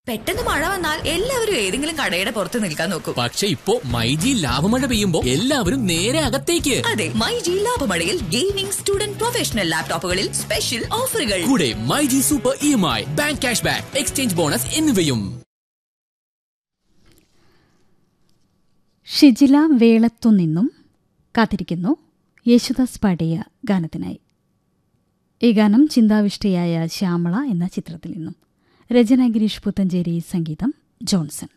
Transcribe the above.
പെട്ടെന്ന് മഴ വന്നാൽ എല്ലാവരും ഏതെങ്കിലും കടയുടെ പുറത്ത് നിൽക്കാൻ നോക്കും പക്ഷെ ഇപ്പോ മൈജി ലാഭമഴ പെയ്യുമ്പോ എല്ലാവരും നേരെ അകത്തേക്ക് അതെ മൈ ജി ലാഭമഴയിൽ ഗെയിമിംഗ് സ്റ്റുഡന്റ് പ്രൊഫഷണൽ ലാപ്ടോപ്പുകളിൽ സ്പെഷ്യൽ ഓഫറുകൾ കൂടെ my G super E M I bank cash back exchange bonus എന്നിവയും ഷിജില വേളത്തു നിന്നും കാത്തിരിക്കുന്നു യേശുദാസ് പാടിയ ഗാനത്തിനായി ഈ ഗാനം ചിന്താവിഷ്ടയായ ശ്യാമള എന്ന ചിത്രത്തിൽ നിന്നും രചന ഗിരീഷ് പുത്തഞ്ചേരി സംഗീതം ജോൺസൺ